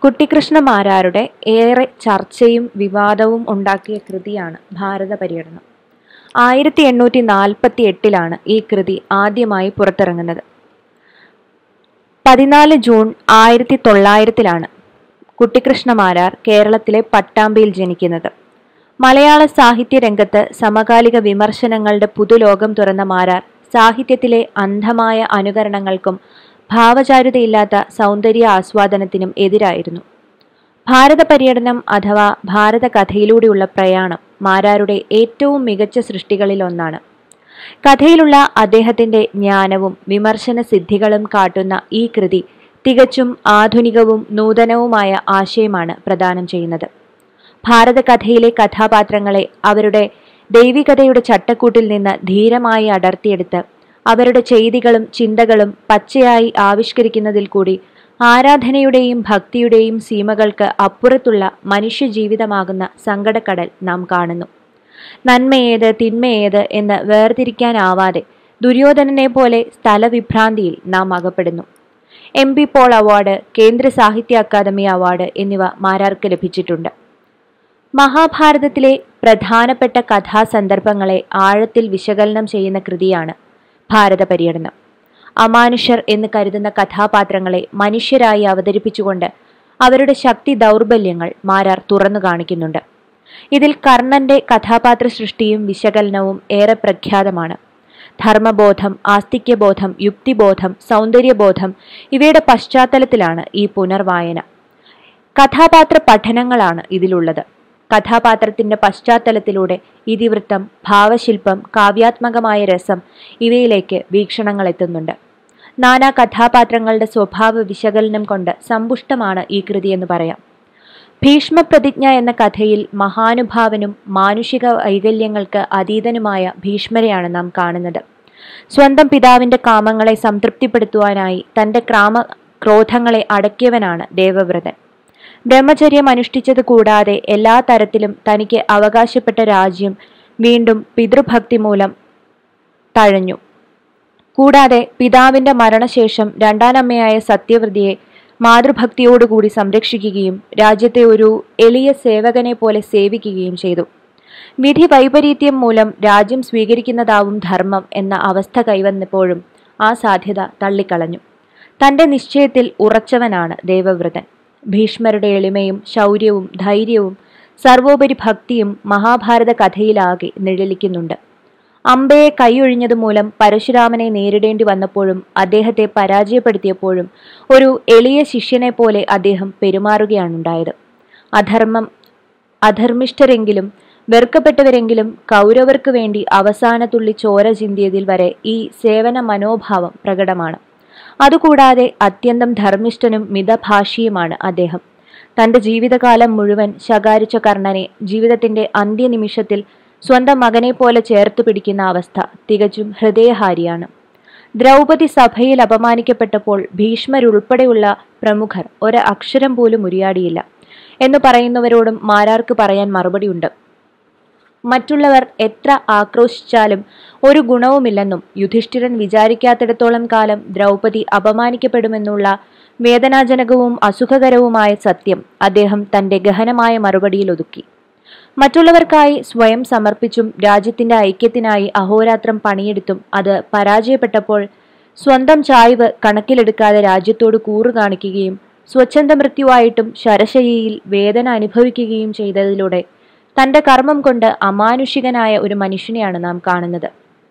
കുട്ടിക്കൃഷ്ണ മാരാരുടെ ഏറെ ചർച്ചയും വിവാദവും ഉണ്ടാക്കിയ കൃതിയാണ് ഭാരത പര്യടനം ആയിരത്തി എണ്ണൂറ്റി നാൽപ്പത്തി എട്ടിലാണ് ഈ കൃതി ആദ്യമായി പുറത്തിറങ്ങുന്നത് പതിനാല് ജൂൺ ആയിരത്തി തൊള്ളായിരത്തിലാണ് കുട്ടിക്കൃഷ്ണ മാരാർ കേരളത്തിലെ പട്ടാമ്പിയിൽ ജനിക്കുന്നത് മലയാള സാഹിത്യ രംഗത്ത് സമകാലിക വിമർശനങ്ങളുടെ പുതുലോകം തുറന്ന മാരാർ സാഹിത്യത്തിലെ അന്ധമായ അനുകരണങ്ങൾക്കും ഭാവചാരുതയില്ലാത്ത സൗന്ദര്യ ആസ്വാദനത്തിനും എതിരായിരുന്നു ഭാരത പര്യടനം അഥവാ ഭാരത കഥയിലൂടെയുള്ള പ്രയാണം മാരാരുടെ ഏറ്റവും മികച്ച സൃഷ്ടികളിൽ ഒന്നാണ് കഥയിലുള്ള അദ്ദേഹത്തിന്റെ ജ്ഞാനവും വിമർശന സിദ്ധികളും കാട്ടുന്ന ഈ കൃതി തികച്ചും ആധുനികവും നൂതനവുമായ ആശയമാണ് പ്രദാനം ചെയ്യുന്നത് ഭാരതകഥയിലെ കഥാപാത്രങ്ങളെ അവരുടെ ദൈവികതയുടെ ചട്ടക്കൂട്ടിൽ നിന്ന് ധീരമായി അടർത്തിയെടുത്ത് അവരുടെ ചെയ്തികളും ചിന്തകളും പച്ചയായി ആവിഷ്കരിക്കുന്നതിൽ കൂടി ആരാധനയുടെയും ഭക്തിയുടെയും സീമകൾക്ക് അപ്പുറത്തുള്ള മനുഷ്യജീവിതമാകുന്ന സങ്കടക്കടൽ നാം കാണുന്നു നന്മയേത് തിന്മയേത് എന്ന് വേർതിരിക്കാനാവാതെ ദുര്യോധനനെ പോലെ സ്ഥലവിഭ്രാന്തിയിൽ നാം അകപ്പെടുന്നു M P Paul award Kendra Sahitya academy award എന്നിവ മാരാർക്ക് ലഭിച്ചിട്ടുണ്ട് മഹാഭാരതത്തിലെ പ്രധാനപ്പെട്ട കഥാസന്ദർഭങ്ങളെ ആഴത്തിൽ വിശകലനം ചെയ്യുന്ന കൃതിയാണ് ഭാരത പര്യടനം അമാനുഷർ എന്ന് കരുതുന്ന കഥാപാത്രങ്ങളെ മനുഷ്യരായി അവതരിപ്പിച്ചുകൊണ്ട് അവരുടെ ശക്തി ദൗർബല്യങ്ങൾ മാരാർ തുറന്നു കാണിക്കുന്നുണ്ട് ഇതിൽ കർണന്റെ കഥാപാത്ര സൃഷ്ടിയും വിശകലനവും ഏറെ പ്രഖ്യാതമാണ് ധർമ്മബോധം ആസ്തിക്യബോധം യുക്തിബോധം സൗന്ദര്യബോധം ഇവയുടെ പശ്ചാത്തലത്തിലാണ് ഈ പുനർവായന കഥാപാത്ര പഠനങ്ങളാണ് ഇതിലുള്ളത് കഥാപാത്രത്തിന്റെ പശ്ചാത്തലത്തിലൂടെ ഇതിവൃത്തം ഭാവശില്പം കാവ്യാത്മകമായ രസം ഇവയിലേക്ക് വീക്ഷണങ്ങൾ എത്തുന്നുണ്ട് നാനാ കഥാപാത്രങ്ങളുടെ സ്വഭാവ വിശകലനം കൊണ്ട് സമ്പുഷ്ടമാണ് ഈ കൃതി എന്ന് പറയാം ഭീഷ്മപ്രതിജ്ഞ എന്ന കഥയിൽ മഹാനുഭാവനും മാനുഷിക വൈകല്യങ്ങൾക്ക് അതീതനുമായ ഭീഷ്മരെയാണ് നാം കാണുന്നത് സ്വന്തം പിതാവിന്റെ കാമങ്ങളെ സംതൃപ്തിപ്പെടുത്തുവാനായി തന്റെ ക്രാമ ക്രോധങ്ങളെ അടക്കിയവനാണ് ദേവവ്രതൻ ബ്രഹ്മചര്യം അനുഷ്ഠിച്ചത് കൂടാതെ എല്ലാ തരത്തിലും തനിക്ക് അവകാശപ്പെട്ട രാജ്യം വീണ്ടും പിതൃഭക്തി മൂലം തഴഞ്ഞു കൂടാതെ പിതാവിന്റെ മരണശേഷം രണ്ടാനമ്മയായ സത്യവ്രതിയെ മാതൃഭക്തിയോടുകൂടി സംരക്ഷിക്കുകയും രാജ്യത്തെ ഒരു എളിയ സേവകനെ പോലെ സേവിക്കുകയും ചെയ്തു വിധി വൈപരീത്യം മൂലം രാജ്യം സ്വീകരിക്കുന്നതാവും ധർമ്മം എന്ന അവസ്ഥ കൈവന്നപ്പോഴും ആ സാധ്യത തള്ളിക്കളഞ്ഞു തന്റെ നിശ്ചയത്തിൽ ഉറച്ചവനാണ് ദേവവ്രതൻ ഭീഷ്മരുടെ എളിമയും ശൗര്യവും ധൈര്യവും സർവോപരി ഭക്തിയും മഹാഭാരത കഥയിലാകെ നിഴലിക്കുന്നുണ്ട് അമ്പയെ കൈയൊഴിഞ്ഞതുമൂലം പരശുരാമനെ നേരിടേണ്ടി വന്നപ്പോഴും അദ്ദേഹത്തെ പരാജയപ്പെടുത്തിയപ്പോഴും ഒരു എളിയ ശിഷ്യനെ പോലെ അദ്ദേഹം പെരുമാറുകയാണുണ്ടായത് അധർമ്മം അധർമ്മിഷ്ഠരെങ്കിലും വെറുക്കപ്പെട്ടവരെങ്കിലും കൗരവർക്ക് വേണ്ടി അവസാന തുള്ളി ചോര ചിന്തിയതിൽ വരെ ഈ സേവന മനോഭാവം പ്രകടമാണ് അതുകൂടാതെ അത്യന്തം ധർമ്മിഷ്ഠനും മിതഭാഷിയുമാണ് അദ്ദേഹം തന്റെ ജീവിതകാലം മുഴുവൻ ശകാരിച്ച കർണനെ ജീവിതത്തിന്റെ അന്ത്യനിമിഷത്തിൽ സ്വന്തം മകനെ പോലെ ചേർത്ത് പിടിക്കുന്ന അവസ്ഥ തികച്ചും ഹൃദയഹാരിയാണ് ദ്രൗപദി സഭയിൽ അപമാനിക്കപ്പെട്ടപ്പോൾ ഭീഷ്മരുൾപ്പെടെയുള്ള പ്രമുഖർ ഒരു അക്ഷരം പോലും ഉരിയാടിയില്ല എന്ന് പറയുന്നവരോടും മാരാർക്ക് പറയാൻ മറുപടിയുണ്ട് മറ്റുള്ളവർ എത്ര ആക്രോശിച്ചാലും ഒരു ഗുണവുമില്ലെന്നും യുധിഷ്ഠിരൻ വിചാരിക്കാത്തിടത്തോളം കാലം ദ്രൗപദി അപമാനിക്കപ്പെടുമെന്നുള്ള വേദനാജനകവും അസുഖകരവുമായ സത്യം അദ്ദേഹം തന്റെ ഗഹനമായ മറുപടിയിൽ ഒതുക്കി മറ്റുള്ളവർക്കായി സ്വയം സമർപ്പിച്ചും രാജ്യത്തിന്റെ ഐക്യത്തിനായി അഹോരാത്രം പണിയെടുത്തും അത് പരാജയപ്പെട്ടപ്പോൾ സ്വന്തം ചായ്വ് കണക്കിലെടുക്കാതെ രാജ്യത്തോട് കൂറു കാണിക്കുകയും സ്വച്ഛന്ത മൃത്യുവായിട്ടും ശരശയ്യയിൽ വേദന അനുഭവിക്കുകയും ചെയ്തതിലൂടെ തന്റെ കർമ്മം കൊണ്ട് അമാനുഷികനായ ഒരു മനുഷ്യനെയാണ് നാം കാണുന്നത്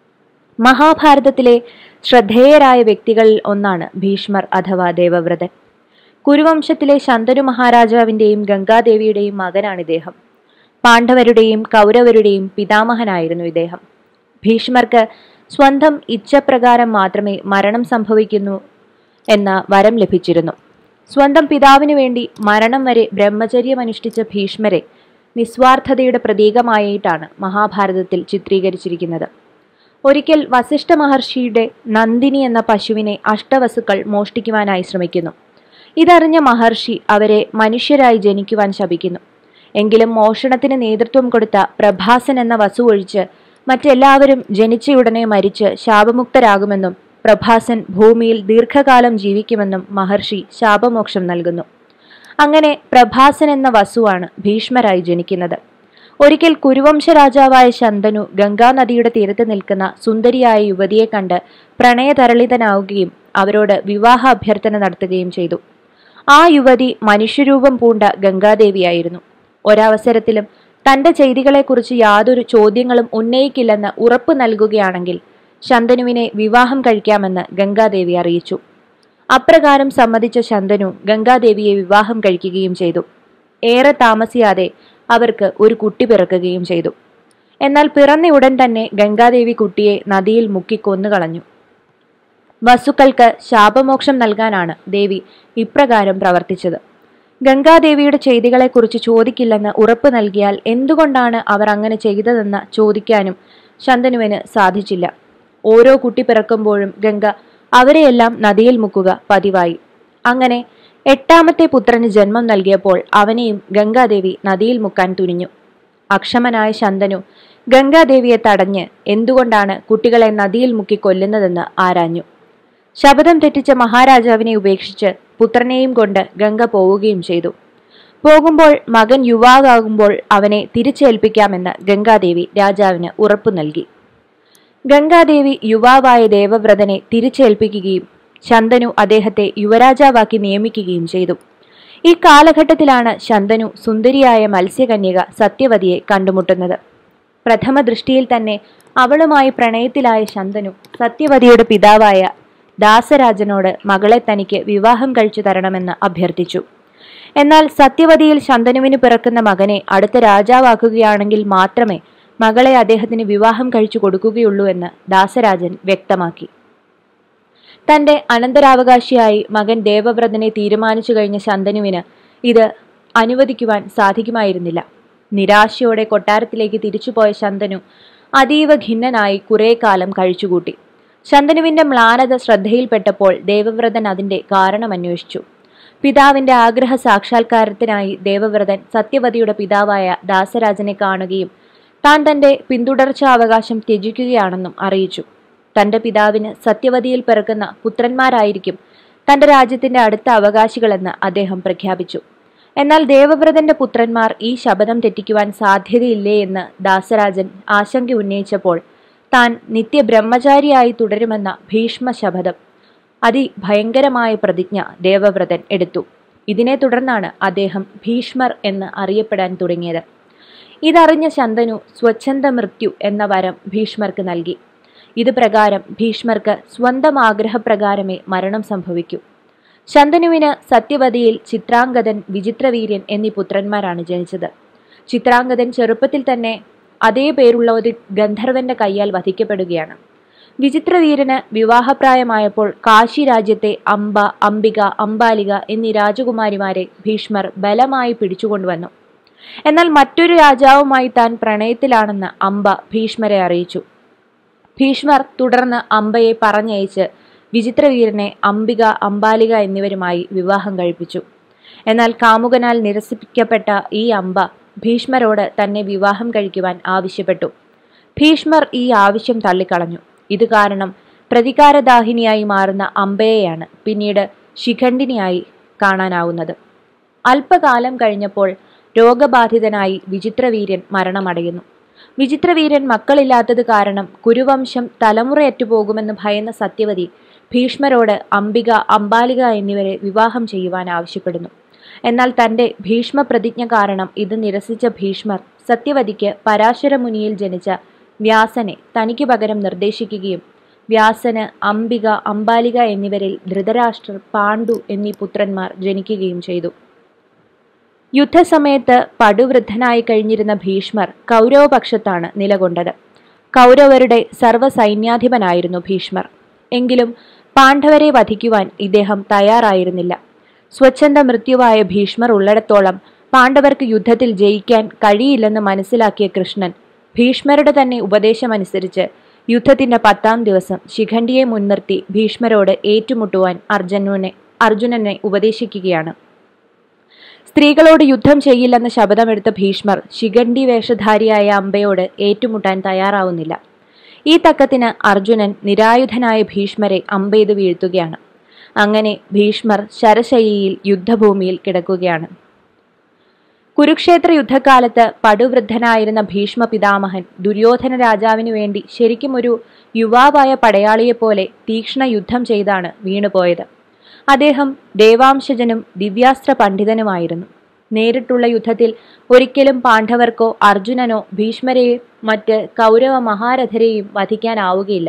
മഹാഭാരതത്തിലെ ശ്രദ്ധേയരായ വ്യക്തികളിൽ ഒന്നാണ് ഭീഷ്മർ അഥവാ ദേവവ്രതൻ കുരുവംശത്തിലെ ശന്തനു മഹാരാജാവിന്റെയും ഗംഗാദേവിയുടെയും മകനാണ് ഇദ്ദേഹം പാണ്ഡവരുടെയും കൗരവരുടെയും പിതാമഹനായിരുന്നു ഇദ്ദേഹം ഭീഷ്മർക്ക് സ്വന്തം ഇച്ഛപ്രകാരം മാത്രമേ മരണം സംഭവിക്കുന്നു എന്ന വരം ലഭിച്ചിരുന്നു സ്വന്തം പിതാവിനു വേണ്ടി മരണം വരെ ബ്രഹ്മചര്യം അനുഷ്ഠിച്ച ഭീഷ്മരെ നിസ്വാർത്ഥതയുടെ പ്രതീകമായിട്ടാണ് മഹാഭാരതത്തിൽ ചിത്രീകരിച്ചിരിക്കുന്നത് ഒരിക്കൽ വസിഷ്ഠ മഹർഷിയുടെ നന്ദിനി എന്ന പശുവിനെ അഷ്ടവസുക്കൾ മോഷ്ടിക്കുവാനായി ശ്രമിക്കുന്നു ഇതറിഞ്ഞ മഹർഷി അവരെ മനുഷ്യരായി ജനിക്കുവാൻ ശപിക്കുന്നു എങ്കിലും മോഷണത്തിന് നേതൃത്വം കൊടുത്ത പ്രഭാസൻ എന്ന വസു ഒഴിച്ച് മറ്റെല്ലാവരും ജനിച്ചയുടനെ മരിച്ച് ശാപമുക്തരാകുമെന്നും പ്രഭാസൻ ഭൂമിയിൽ ദീർഘകാലം ജീവിക്കുമെന്നും മഹർഷി ശാപമോക്ഷം നൽകുന്നു അങ്ങനെ പ്രഭാസൻ എന്ന വസുവാണ് ഭീഷ്മരായി ജനിക്കുന്നത് ഒരിക്കൽ കുരുവംശ രാജാവായ ശന്തനു ഗംഗാനദിയുടെ തീരത്ത് നിൽക്കുന്ന സുന്ദരിയായ യുവതിയെ കണ്ട് പ്രണയതരളിതനാവുകയും അവരോട് വിവാഹ അഭ്യർത്ഥന നടത്തുകയും ചെയ്തു ആ യുവതി മനുഷ്യരൂപം പൂണ്ട ഗംഗാദേവിയായിരുന്നു ഒരവസരത്തിലും തന്റെ ചെയ്തികളെക്കുറിച്ച് യാതൊരു ചോദ്യങ്ങളും ഉന്നയിക്കില്ലെന്ന് ഉറപ്പു നൽകുകയാണെങ്കിൽ ശന്തനുവിനെ വിവാഹം കഴിക്കാമെന്ന് ഗംഗാദേവി അറിയിച്ചു അപ്രകാരം സമ്മതിച്ച ശന്തനു ഗംഗാദേവിയെ വിവാഹം കഴിക്കുകയും ചെയ്തു ഏറെ താമസിയാതെ അവർക്ക് ഒരു കുട്ടി പിറക്കുകയും ചെയ്തു എന്നാൽ പിറന്ന ഉടൻ തന്നെ ഗംഗാദേവി കുട്ടിയെ നദിയിൽ മുക്കി കൊന്നുകളഞ്ഞു വസുക്കൾക്ക് ശാപമോക്ഷം നൽകാനാണ് ദേവി ഇപ്രകാരം പ്രവർത്തിച്ചത് ഗംഗാദേവിയുടെ ചെയ്തികളെക്കുറിച്ച് ചോദിക്കില്ലെന്ന് ഉറപ്പ് നൽകിയാൽ എന്തുകൊണ്ടാണ് അവർ അങ്ങനെ ചെയ്തതെന്ന് ചോദിക്കാനും ശന്തനുവിന് സാധിച്ചില്ല ഓരോ കുട്ടി പിറക്കുമ്പോഴും ഗംഗ അവരെയെല്ലാം നദിയിൽ മുക്കുക പതിവായി അങ്ങനെ എട്ടാമത്തെ പുത്രന് ജന്മം നൽകിയപ്പോൾ അവനെയും ഗംഗാദേവി നദിയിൽ മുക്കാൻ തുനിഞ്ഞു അക്ഷമനായ ശന്തനു ഗംഗാദേവിയെ തടഞ്ഞ് എന്തുകൊണ്ടാണ് കുട്ടികളെ നദിയിൽ മുക്കി കൊല്ലുന്നതെന്ന് ആരാഞ്ഞു ശബദം തെറ്റിച്ച മഹാരാജാവിനെ ഉപേക്ഷിച്ച് പുത്രനെയും കൊണ്ട് ഗംഗ പോവുകയും ചെയ്തു പോകുമ്പോൾ മകൻ യുവാവാകുമ്പോൾ അവനെ തിരിച്ചേൽപ്പിക്കാമെന്ന് ഗംഗാദേവി രാജാവിന് ഉറപ്പു നൽകി ഗംഗാദേവി യുവാവായ ദേവവ്രതനെ തിരിച്ചേൽപ്പിക്കുകയും ശന്തനു അദ്ദേഹത്തെ യുവരാജാവാക്കി നിയമിക്കുകയും ചെയ്തു ഈ കാലഘട്ടത്തിലാണ് ശന്തനു സുന്ദരിയായ മത്സ്യകന്യക സത്യവതിയെ കണ്ടുമുട്ടുന്നത് പ്രഥമ ദൃഷ്ടിയിൽ തന്നെ അവളുമായി പ്രണയത്തിലായ ശന്തനു സത്യവതിയുടെ പിതാവായ ദാസരാജനോട് മകളെ തനിക്ക് വിവാഹം കഴിച്ചു തരണമെന്ന് അഭ്യർത്ഥിച്ചു എന്നാൽ സത്യവതിയിൽ ശന്തനുവിന് പിറക്കുന്ന മകനെ അടുത്ത രാജാവാക്കുകയാണെങ്കിൽ മാത്രമേ മകളെ അദ്ദേഹത്തിന് വിവാഹം കഴിച്ചു കൊടുക്കുകയുള്ളൂ എന്ന് ദാസരാജൻ വ്യക്തമാക്കി തന്റെ അനന്തരാവകാശിയായി മകൻ ദേവവ്രതനെ തീരുമാനിച്ചു കഴിഞ്ഞ ശന്തനുവിന് ഇത് അനുവദിക്കുവാൻ സാധിക്കുമായിരുന്നില്ല നിരാശയോടെ കൊട്ടാരത്തിലേക്ക് തിരിച്ചുപോയ ശന്തനു അതീവ ഖിന്നനായി കുറേ കാലം കഴിച്ചുകൂട്ടി ശന്തനുവിന്റെ മ്ലാനത ശ്രദ്ധയിൽപ്പെട്ടപ്പോൾ ദേവവ്രതൻ അതിന്റെ കാരണം അന്വേഷിച്ചു പിതാവിന്റെ ആഗ്രഹ സാക്ഷാത്കാരത്തിനായി ദേവവ്രതൻ സത്യവതിയുടെ പിതാവായ ദാസരാജനെ കാണുകയും താൻ തന്റെ പിന്തുടർച്ചാവകാശം ത്യജിക്കുകയാണെന്നും അറിയിച്ചു തന്റെ പിതാവിന് സത്യവതിയിൽ പിറക്കുന്ന പുത്രന്മാരായിരിക്കും തന്റെ രാജ്യത്തിന്റെ അടുത്ത അവകാശികളെന്ന് അദ്ദേഹം പ്രഖ്യാപിച്ചു എന്നാൽ ദേവവ്രതന്റെ പുത്രന്മാർ ഈ ശപഥം തെറ്റിക്കുവാൻ സാധ്യതയില്ലേ എന്ന് ദാസരാജൻ ആശങ്ക ഉന്നയിച്ചപ്പോൾ താൻ നിത്യബ്രഹ്മചാരിയായി തുടരുമെന്ന ഭീഷ്മ ശപഥം അതിഭയങ്കരമായ പ്രതിജ്ഞ ദേവവ്രതൻ എടുത്തു ഇതിനെ തുടർന്നാണ് അദ്ദേഹം ഭീഷ്മർ എന്ന് അറിയപ്പെടാൻ തുടങ്ങിയത് ഇതറിഞ്ഞ ശന്തനു സ്വച്ഛന്ത മൃത്യു എന്ന വരം ഭീഷ്മർക്ക് നൽകി ഇത് പ്രകാരം ഭീഷ്മർക്ക് സ്വന്തം ആഗ്രഹപ്രകാരമേ മരണം സംഭവിക്കൂ ശന്തനുവിന് സത്യവതിയിൽ ചിത്രാംഗതൻ വിചിത്രവീര്യൻ എന്നീ പുത്രന്മാരാണ് ജനിച്ചത് ചിത്രാംഗതൻ ചെറുപ്പത്തിൽ തന്നെ അതേ പേരുള്ള ഒരു ഗന്ധർവന്റെ കൈയാൽ വധിക്കപ്പെടുകയാണ് വിചിത്രവീരന് വിവാഹപ്രായമായപ്പോൾ കാശി രാജ്യത്തെ അംബ അംബിക അംബാലിക എന്നീ രാജകുമാരിമാരെ ഭീഷ്മർ ബലമായി പിടിച്ചുകൊണ്ടുവന്നു എന്നാൽ മറ്റൊരു രാജാവുമായി താൻ പ്രണയത്തിലാണെന്ന് അംബ ഭീഷ്മരെ അറിയിച്ചു ഭീഷ്മർ തുടർന്ന് അംബയെ പറഞ്ഞയച്ച് വിചിത്രവീരനെ അംബിക അംബാലിക എന്നിവരുമായി വിവാഹം കഴിപ്പിച്ചു എന്നാൽ കാമുകനാൽ നിരസിപ്പിക്കപ്പെട്ട ഈ അംബ ഭീഷ്മരോട് തന്നെ വിവാഹം കഴിക്കുവാൻ ആവശ്യപ്പെട്ടു ഭീഷ്മർ ഈ ആവശ്യം തള്ളിക്കളഞ്ഞു ഇത് കാരണം പ്രതികാരദാഹിനിയായി മാറുന്ന അംബയെയാണ് പിന്നീട് ശിഖണ്ഡിനിയായി കാണാനാവുന്നത് അല്പകാലം കഴിഞ്ഞപ്പോൾ രോഗബാധിതനായി വിചിത്രവീര്യൻ മരണമടയുന്നു വിചിത്രവീരൻ മക്കളില്ലാത്തത് കാരണം കുരുവംശം തലമുറയറ്റുപോകുമെന്ന് ഭയന്ന സത്യവതി ഭീഷ്മരോട് അംബിക അംബാലിക എന്നിവരെ വിവാഹം ചെയ്യുവാൻ ആവശ്യപ്പെടുന്നു എന്നാൽ തന്റെ ഭീഷ്മ പ്രതിജ്ഞ കാരണം ഇത് നിരസിച്ച ഭീഷ്മർ സത്യവതിക്ക് പരാശര മുനിയിൽ ജനിച്ച വ്യാസനെ തനിക്ക് പകരം നിർദ്ദേശിക്കുകയും വ്യാസന് അംബിക അംബാലിക എന്നിവരിൽ ധൃതരാഷ്ട്രർ പാണ്ഡു എന്നീ പുത്രന്മാർ ജനിക്കുകയും ചെയ്തു യുദ്ധസമയത്ത് പടുവൃദ്ധനായി കഴിഞ്ഞിരുന്ന ഭീഷ്മർ കൗരവപക്ഷത്താണ് നിലകൊണ്ടത് കൗരവരുടെ സർവ്വസൈന്യാധിപനായിരുന്നു ഭീഷ്മർ എങ്കിലും പാണ്ഡവരെ വധിക്കുവാൻ ഇദ്ദേഹം തയ്യാറായിരുന്നില്ല സ്വച്ഛന്ത മൃത്യുവായ ഭീഷ്മർ ഉള്ളിടത്തോളം പാണ്ഡവർക്ക് യുദ്ധത്തിൽ ജയിക്കാൻ കഴിയില്ലെന്ന് മനസ്സിലാക്കിയ കൃഷ്ണൻ ഭീഷ്മരുടെ തന്നെ ഉപദേശമനുസരിച്ച് യുദ്ധത്തിന്റെ പത്താം ദിവസം ശിഖണ്ഡിയെ മുൻനിർത്തി ഭീഷ്മരോട് ഏറ്റുമുട്ടുവാൻ അർജുനനെ അർജുനനെ ഉപദേശിക്കുകയാണ് സ്ത്രീകളോട് യുദ്ധം ചെയ്യില്ലെന്ന ശപഥമെടുത്ത ഭീഷ്മർ ശിഖണ്ഡി വേഷധാരിയായ അമ്പയോട് ഏറ്റുമുട്ടാൻ തയ്യാറാവുന്നില്ല ഈ തക്കത്തിന് അർജുനൻ നിരായുധനായ ഭീഷ്മരെ അമ്പെയ്ത് വീഴ്ത്തുകയാണ് അങ്ങനെ ഭീഷ്മർ ശരശയ്യയിൽ യുദ്ധഭൂമിയിൽ കിടക്കുകയാണ് കുരുക്ഷേത്ര യുദ്ധകാലത്ത് പടുവൃദ്ധനായിരുന്ന ഭീഷ്മ പിതാമഹൻ ദുര്യോധന രാജാവിനു വേണ്ടി ശരിക്കും ഒരു യുവാവായ പടയാളിയെപ്പോലെ തീക്ഷ്ണ യുദ്ധം ചെയ്താണ് വീണുപോയത് അദ്ദേഹം ദേവാംശജനും ദിവ്യാസ്ത്ര പണ്ഡിതനുമായിരുന്നു നേരിട്ടുള്ള യുദ്ധത്തിൽ ഒരിക്കലും പാണ്ഡവർക്കോ അർജുനനോ ഭീഷ്മരെയും മറ്റ് കൗരവ മഹാരഥരെയും വധിക്കാനാവുകയില്ല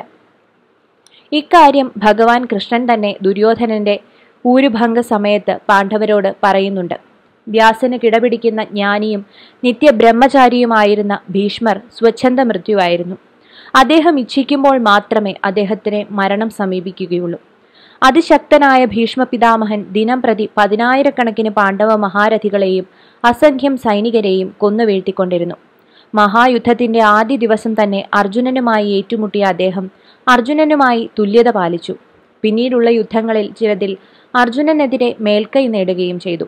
ഇക്കാര്യം ഭഗവാൻ കൃഷ്ണൻ തന്നെ ദുര്യോധനന്റെ ഊരുഭംഗ സമയത്ത് പാണ്ഡവരോട് പറയുന്നുണ്ട് വ്യാസന് കിടപിടിക്കുന്ന ജ്ഞാനിയും നിത്യബ്രഹ്മചാരിയുമായിരുന്ന ഭീഷ്മർ സ്വച്ഛന്ത മൃത്യുവായിരുന്നു അദ്ദേഹം ഇച്ഛിക്കുമ്പോൾ മാത്രമേ അദ്ദേഹത്തിന് മരണം സമീപിക്കുകയുള്ളൂ അതിശക്തനായ ഭീഷ്മ പിതാമഹൻ ദിനം പ്രതി പതിനായിരക്കണക്കിന് പാണ്ഡവ മഹാരഥികളെയും അസംഖ്യം സൈനികരെയും കൊന്നു വീഴ്ത്തിക്കൊണ്ടിരുന്നു മഹായുദ്ധത്തിന്റെ ആദ്യ ദിവസം തന്നെ അർജുനനുമായി ഏറ്റുമുട്ടിയ അദ്ദേഹം അർജുനനുമായി തുല്യത പാലിച്ചു പിന്നീടുള്ള യുദ്ധങ്ങളിൽ ചിലതിൽ അർജുനനെതിരെ മേൽക്കൈ നേടുകയും ചെയ്തു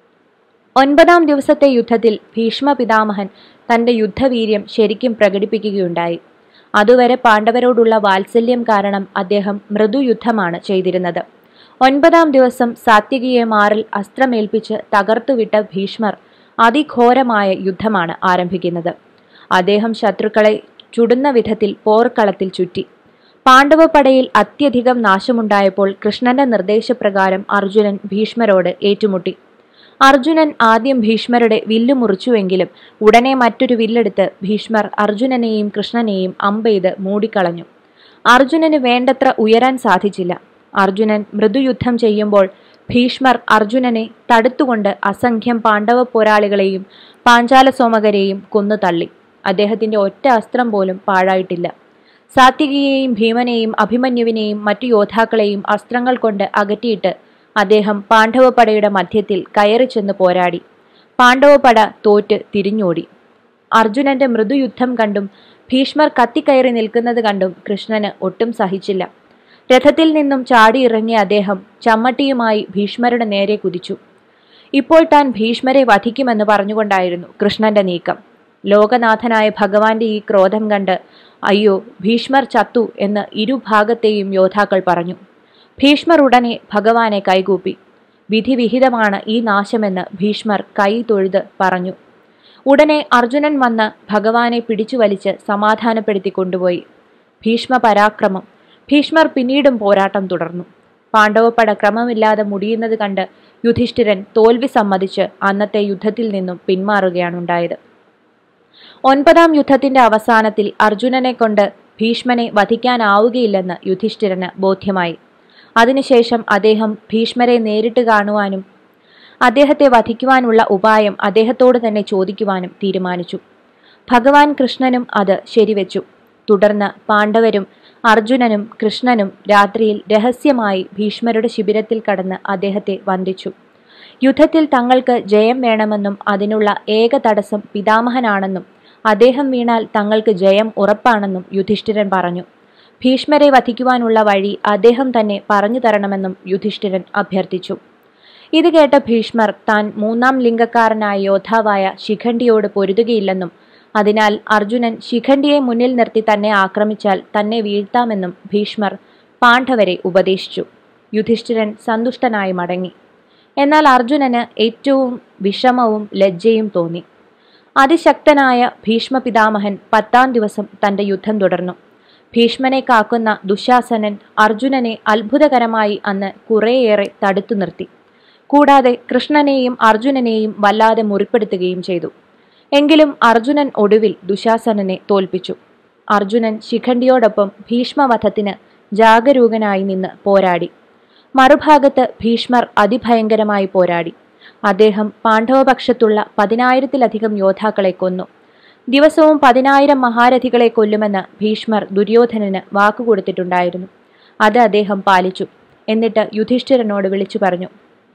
ഒൻപതാം ദിവസത്തെ യുദ്ധത്തിൽ ഭീഷ്മ പിതാമഹൻ തന്റെ യുദ്ധവീര്യം ശരിക്കും പ്രകടിപ്പിക്കുകയുണ്ടായി അതുവരെ പാണ്ഡവരോടുള്ള വാത്സല്യം കാരണം അദ്ദേഹം മൃദുയുദ്ധമാണ് ചെയ്തിരുന്നത് ഒൻപതാം ദിവസം സാത്വികിയെ മാറിൽ അസ്ത്രമേൽപ്പിച്ച് തകർത്തുവിട്ട ഭീഷ്മർ അതിഘോരമായ യുദ്ധമാണ് ആരംഭിക്കുന്നത് അദ്ദേഹം ശത്രുക്കളെ ചുടുന്ന വിധത്തിൽ പോർക്കളത്തിൽ ചുറ്റി പാണ്ഡവപ്പടയിൽ അത്യധികം നാശമുണ്ടായപ്പോൾ കൃഷ്ണന്റെ നിർദ്ദേശപ്രകാരം അർജുനൻ ഭീഷ്മരോട് ഏറ്റുമുട്ടി അർജുനൻ ആദ്യം ഭീഷ്മരുടെ വില്ലു മുറിച്ചുവെങ്കിലും ഉടനെ മറ്റൊരു വില്ലെടുത്ത് ഭീഷ്മർ അർജുനനെയും കൃഷ്ണനെയും അമ്പെയ്ത് മൂടിക്കളഞ്ഞു അർജുനന് വേണ്ടത്ര ഉയരാൻ സാധിച്ചില്ല അർജുനൻ മൃദുയുദ്ധം ചെയ്യുമ്പോൾ ഭീഷ്മർ അർജുനനെ തടുത്തുകൊണ്ട് അസംഖ്യം പാണ്ഡവ പോരാളികളെയും പാഞ്ചാല സോമകരെയും കൊന്നു തള്ളി അദ്ദേഹത്തിന്റെ ഒറ്റ അസ്ത്രം പോലും പാഴായിട്ടില്ല സാത്വികിയെയും ഭീമനെയും അഭിമന്യുവിനെയും മറ്റു യോദ്ധാക്കളെയും അസ്ത്രങ്ങൾ കൊണ്ട് അകറ്റിയിട്ട് അദ്ദേഹം പാണ്ഡവപ്പടയുടെ മധ്യത്തിൽ കയറി ചെന്ന് പോരാടി പാണ്ഡവപ്പട തോറ്റ് തിരിഞ്ഞോടി അർജുനന്റെ മൃദുയുദ്ധം കണ്ടും ഭീഷ്മർ കത്തിക്കയറി നിൽക്കുന്നത് കണ്ടും കൃഷ്ണന് ഒട്ടും സഹിച്ചില്ല രഥത്തിൽ നിന്നും ചാടിയിറങ്ങിയ അദ്ദേഹം ചമ്മട്ടിയുമായി ഭീഷ്മരുടെ നേരെ കുതിച്ചു ഇപ്പോൾ താൻ ഭീഷ്മരെ വധിക്കുമെന്ന് പറഞ്ഞുകൊണ്ടായിരുന്നു കൃഷ്ണന്റെ നീക്കം ലോകനാഥനായ ഭഗവാന്റെ ഈ ക്രോധം കണ്ട് അയ്യോ ഭീഷ്മർ ചത്തു എന്ന് ഇരുഭാഗത്തെയും യോദ്ധാക്കൾ പറഞ്ഞു ഭീഷ്മർ ഉടനെ ഭഗവാനെ കൈകൂപ്പി വിധിവിഹിതമാണ് ഈ നാശമെന്ന് ഭീഷ്മർ കൈ തൊഴുത് പറഞ്ഞു ഉടനെ അർജുനൻ വന്ന് ഭഗവാനെ പിടിച്ചു വലിച്ച് സമാധാനപ്പെടുത്തി കൊണ്ടുപോയി ഭീഷ്മ പരാക്രമം ഭീഷ്മർ പിന്നീടും പോരാട്ടം തുടർന്നു പാണ്ഡവപ്പട ക്രമമില്ലാതെ മുടിയുന്നത് കണ്ട് യുധിഷ്ഠിരൻ തോൽവി സമ്മതിച്ച് അന്നത്തെ യുദ്ധത്തിൽ നിന്നും പിന്മാറുകയാണുണ്ടായത് ഒൻപതാം യുദ്ധത്തിന്റെ അവസാനത്തിൽ അർജുനനെ കൊണ്ട് ഭീഷ്മനെ വധിക്കാനാവുകയില്ലെന്ന് യുധിഷ്ഠിരന് ബോധ്യമായി അതിനുശേഷം അദ്ദേഹം ഭീഷ്മരെ നേരിട്ട് കാണുവാനും അദ്ദേഹത്തെ വധിക്കുവാനുള്ള ഉപായം അദ്ദേഹത്തോട് തന്നെ ചോദിക്കുവാനും തീരുമാനിച്ചു ഭഗവാൻ കൃഷ്ണനും അത് ശരിവെച്ചു തുടർന്ന് പാണ്ഡവരും അർജുനനും കൃഷ്ണനും രാത്രിയിൽ രഹസ്യമായി ഭീഷ്മരുടെ ശിബിരത്തിൽ കടന്ന് അദ്ദേഹത്തെ വന്ദിച്ചു യുദ്ധത്തിൽ തങ്ങൾക്ക് ജയം വേണമെന്നും അതിനുള്ള ഏക തടസ്സം പിതാമഹനാണെന്നും അദ്ദേഹം വീണാൽ തങ്ങൾക്ക് ജയം ഉറപ്പാണെന്നും യുധിഷ്ഠിരൻ പറഞ്ഞു ഭീഷ്മരെ വധിക്കുവാനുള്ള വഴി അദ്ദേഹം തന്നെ പറഞ്ഞു തരണമെന്നും യുധിഷ്ഠിരൻ അഭ്യർത്ഥിച്ചു ഇത് കേട്ട ഭീഷ്മർ താൻ മൂന്നാം ലിംഗക്കാരനായ യോദ്ധാവായ ശിഖണ്ഡിയോട് പൊരുതുകയില്ലെന്നും അതിനാൽ അർജുനൻ ശിഖണ്ഡിയെ മുന്നിൽ നിർത്തി തന്നെ ആക്രമിച്ചാൽ തന്നെ വീഴ്ത്താമെന്നും ഭീഷ്മർ പാണ്ഡവരെ ഉപദേശിച്ചു യുധിഷ്ഠിരൻ സന്തുഷ്ടനായി മടങ്ങി എന്നാൽ അർജുനന് ഏറ്റവും വിഷമവും ലജ്ജയും തോന്നി അതിശക്തനായ ഭീഷ്മ പിതാമഹൻ പത്താം ദിവസം തന്റെ യുദ്ധം തുടർന്നു ഭീഷ്മനെ കാക്കുന്ന ദുശാസനൻ അർജുനനെ അത്ഭുതകരമായി അന്ന് കുറേയേറെ തടുത്തു നിർത്തി കൂടാതെ കൃഷ്ണനെയും അർജുനനെയും വല്ലാതെ മുറിപ്പെടുത്തുകയും ചെയ്തു എങ്കിലും അർജുനൻ ഒടുവിൽ ദുശാസനനെ തോൽപ്പിച്ചു അർജുനൻ ശിഖണ്ഡിയോടൊപ്പം ഭീഷ്മവധത്തിന് ജാഗരൂകനായി നിന്ന് പോരാടി മറുഭാഗത്ത് ഭീഷ്മർ അതിഭയങ്കരമായി പോരാടി അദ്ദേഹം പാണ്ഡവപക്ഷത്തുള്ള പതിനായിരത്തിലധികം യോദ്ധാക്കളെ കൊന്നു ദിവസവും പതിനായിരം മഹാരഥികളെ കൊല്ലുമെന്ന് ഭീഷ്മർ ദുര്യോധനന് വാക്കുകൊടുത്തിട്ടുണ്ടായിരുന്നു അത് അദ്ദേഹം പാലിച്ചു എന്നിട്ട് യുധിഷ്ഠിരനോട് വിളിച്ചു പറഞ്ഞു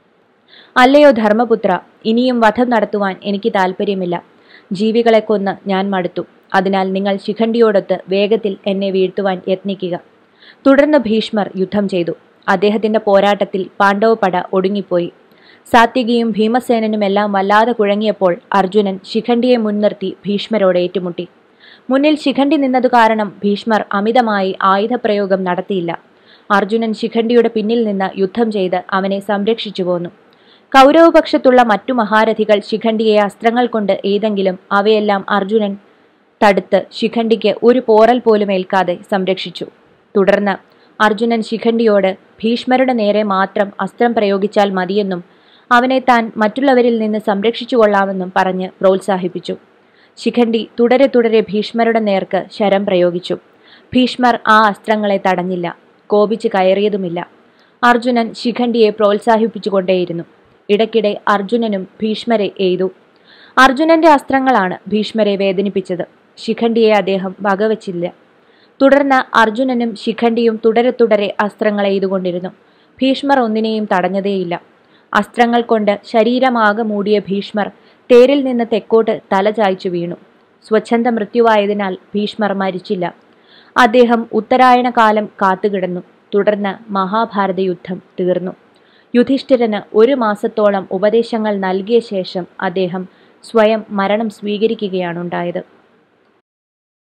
അല്ലയോ ധർമ്മപുത്ര ഇനിയും വധം നടത്തുവാൻ എനിക്ക് താല്പര്യമില്ല ജീവികളെ കൊന്ന് ഞാൻ മടുത്തു അതിനാൽ നിങ്ങൾ ശിഖണ്ഡിയോടൊത്ത് വേഗത്തിൽ എന്നെ വീഴ്ത്തുവാൻ യത്നിക്കുക തുടർന്ന് ഭീഷ്മർ യുദ്ധം ചെയ്തു അദ്ദേഹത്തിന്റെ പോരാട്ടത്തിൽ പാണ്ഡവപട ഒടുങ്ങിപ്പോയി സാത്വികിയും ഭീമസേനനുമെല്ലാം വല്ലാതെ കുഴങ്ങിയപ്പോൾ അർജുനൻ ശിഖണ്ഡിയെ മുൻനിർത്തി ഭീഷ്മരോട് ഏറ്റുമുട്ടി മുന്നിൽ ശിഖണ്ഡി നിന്നതു കാരണം ഭീഷ്മർ അമിതമായി ആയുധപ്രയോഗം നടത്തിയില്ല അർജുനൻ ശിഖണ്ഡിയുടെ പിന്നിൽ നിന്ന് യുദ്ധം ചെയ്ത് അവനെ സംരക്ഷിച്ചു പോന്നു കൗരവപക്ഷത്തുള്ള മറ്റു മഹാരഥികൾ ശിഖണ്ഡിയെ അസ്ത്രങ്ങൾ കൊണ്ട് ഏതെങ്കിലും അവയെല്ലാം അർജുനൻ തടുത്ത് ശിഖണ്ഡിക്ക് ഒരു പോറൽ പോലും ഏൽക്കാതെ സംരക്ഷിച്ചു തുടർന്ന് അർജുനൻ ശിഖണ്ഡിയോട് ഭീഷ്മരുടെ നേരെ മാത്രം അസ്ത്രം പ്രയോഗിച്ചാൽ മതിയെന്നും അവനെ താൻ മറ്റുള്ളവരിൽ നിന്ന് സംരക്ഷിച്ചു കൊള്ളാമെന്നും പറഞ്ഞ് പ്രോത്സാഹിപ്പിച്ചു ശിഖണ്ഡി തുടരെ തുടരെ ഭീഷ്മരുടെ നേർക്ക് ശരം പ്രയോഗിച്ചു ഭീഷ്മർ ആ അസ്ത്രങ്ങളെ തടഞ്ഞില്ല കോപിച്ച് കയറിയതുമില്ല അർജുനൻ ശിഖണ്ഡിയെ പ്രോത്സാഹിപ്പിച്ചുകൊണ്ടേയിരുന്നു ഇടയ്ക്കിടെ അർജുനനും ഭീഷ്മരെ എയ്തു അർജുനന്റെ അസ്ത്രങ്ങളാണ് ഭീഷ്മരെ വേദനിപ്പിച്ചത് ശിഖണ്ഡിയെ അദ്ദേഹം വകവച്ചില്ല തുടർന്ന് അർജുനനും ശിഖണ്ഡിയും തുടരെ തുടരെ അസ്ത്രങ്ങൾ എയ്തുകൊണ്ടിരുന്നു ഭീഷ്മർ ഒന്നിനെയും തടഞ്ഞതേയില്ല അസ്ത്രങ്ങൾ കൊണ്ട് ശരീരമാകെ മൂടിയ ഭീഷ്മർ തേരിൽ നിന്ന് തെക്കോട്ട് തല ചായ്ച്ചു വീണു സ്വച്ഛന്ത മൃത്യുവായതിനാൽ ഭീഷ്മർ മരിച്ചില്ല അദ്ദേഹം ഉത്തരായണ കാലം കാത്തുകിടന്നു തുടർന്ന് മഹാഭാരത യുദ്ധം തീർന്നു യുധിഷ്ഠിരന് ഒരു മാസത്തോളം ഉപദേശങ്ങൾ നൽകിയ ശേഷം അദ്ദേഹം സ്വയം മരണം സ്വീകരിക്കുകയാണുണ്ടായത്